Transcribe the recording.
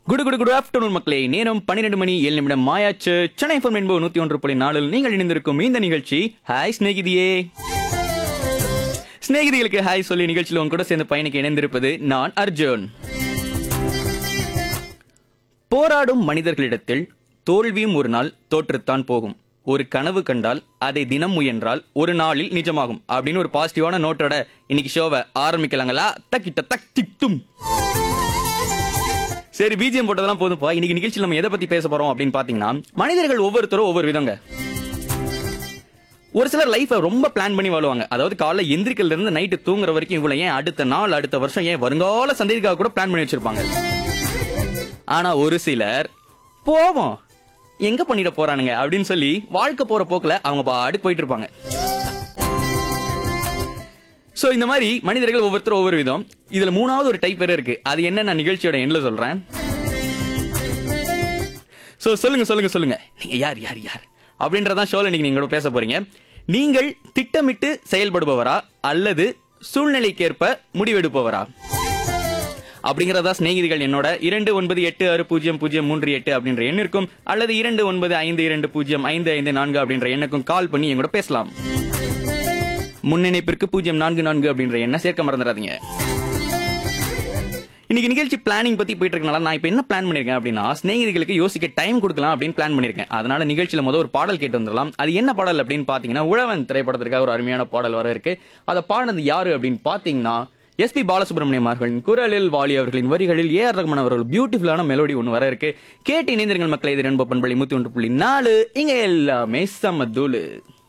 குடு குடு குடு ஆஃப்டர்நூன் மக்களே நேரம் பன்னிரெண்டு மணி ஏழு நிமிடம் மாயாச்சு சென்னை ஃபோன் என்பது நூத்தி ஒன்று புள்ளி நாலில் நீங்கள் இணைந்திருக்கும் இந்த நிகழ்ச்சி ஹாய் ஸ்நேகிதியே ஸ்நேகிதிகளுக்கு ஹாய் சொல்லி நிகழ்ச்சியில் உங்க கூட சேர்ந்து பயணிக்க இணைந்திருப்பது நான் அர்ஜுன் போராடும் மனிதர்களிடத்தில் தோல்வியும் ஒரு நாள் தோற்றுத்தான் போகும் ஒரு கனவு கண்டால் அதை தினம் முயன்றால் ஒரு நாளில் நிஜமாகும் அப்படின்னு ஒரு பாசிட்டிவான நோட்டோட இன்னைக்கு ஷோவை ஆரம்பிக்கலாங்களா தக்கிட்ட தக் திக்டும் சரி பிஜிஎம் போட்டதெல்லாம் போதும்ப்பா இன்னைக்கு நிகழ்ச்சியில் நம்ம எதை பத்தி பேச போறோம் அப்படின்னு பாத்தீங்கன்னா மனிதர்கள் ஒவ்வொருத்தரும் ஒவ்வொரு விதங்க ஒரு சிலர் லைஃபை ரொம்ப பிளான் பண்ணி வாழுவாங்க அதாவது காலைல எந்திரிக்கல இருந்து நைட்டு தூங்குற வரைக்கும் இவ்வளவு ஏன் அடுத்த நாள் அடுத்த வருஷம் ஏன் வருங்கால சந்ததிக்காக கூட பிளான் பண்ணி வச்சிருப்பாங்க ஆனா ஒரு சிலர் போவோம் எங்க பண்ணிட போறானுங்க அப்படின்னு சொல்லி வாழ்க்கை போற போக்குல அவங்க பாடு போயிட்டு இருப்பாங்க சோ இந்த மாதிரி மனிதர்கள் ஒவ்வொருத்தரும் ஒவ்வொரு விதம் இதுல மூணாவது ஒரு டைப் வேற இருக்கு அது என்ன நான் நிகழ்ச்சியோட எண்ட்ல சொல்றேன் சோ சொல்லுங்க சொல்லுங்க சொல்லுங்க நீங்க யார் யார் யார் அப்படின்றதான் ஷோல இன்னைக்கு நீங்க கூட பேச போறீங்க நீங்கள் திட்டமிட்டு செயல்படுபவரா அல்லது சூழ்நிலைக்கேற்ப முடிவெடுப்பவரா அப்படிங்கறதா சிநேகிதிகள் என்னோட இரண்டு ஒன்பது எட்டு ஆறு பூஜ்ஜியம் பூஜ்ஜியம் மூன்று எட்டு அப்படின்ற எண் இருக்கும் அல்லது இரண்டு ஒன்பது ஐந்து இரண்டு பூஜ்ஜியம் ஐந்து ஐந்து நான்கு அப்படின்ற எண்ணுக்கும் கால் பண்ணி என் கூட பேசலாம் முன்னிணைப்பிற்கு பூஜ்ஜியம் நான்கு நான்கு அப்படின்ற எண்ணை சேர்க்க மறந்துடாதீங்க இன்னைக்கு நிகழ்ச்சி பிளானிங் பத்தி போயிட்டு இருக்கனால நான் இப்போ என்ன பிளான் பண்ணிருக்கேன் அப்படின்னா சிநேகிதிகளுக்கு யோசிக்க டைம் கொடுக்கலாம் அப்படின்னு பிளான் பண்ணிருக்கேன் அதனால நிகழ்ச்சியில முதல் ஒரு பாடல் கேட்டு வந்துடலாம் அது என்ன பாடல் அப்படின்னு பாத்தீங்கன்னா உழவன் திரைப்படத்திற்காக ஒரு அருமையான பாடல் வர இருக்கு அதை பாடினது யாரு அப்படின்னு பாத்தீங்கன்னா எஸ்பி பாலசுப்ரமணியம் அவர்களின் குரலில் வாலி அவர்களின் வரிகளில் ஏ ஆர் ரகுமான் அவர்கள் பியூட்டிஃபுல்லான மெலோடி ஒன்று வர இருக்கு கேட்டு இணைந்திருங்கள் மக்களை இது நண்ப பண்பளி முத்தி ஒன்று புள்ளி நாலு இங்க எல்லாமே சமதூளு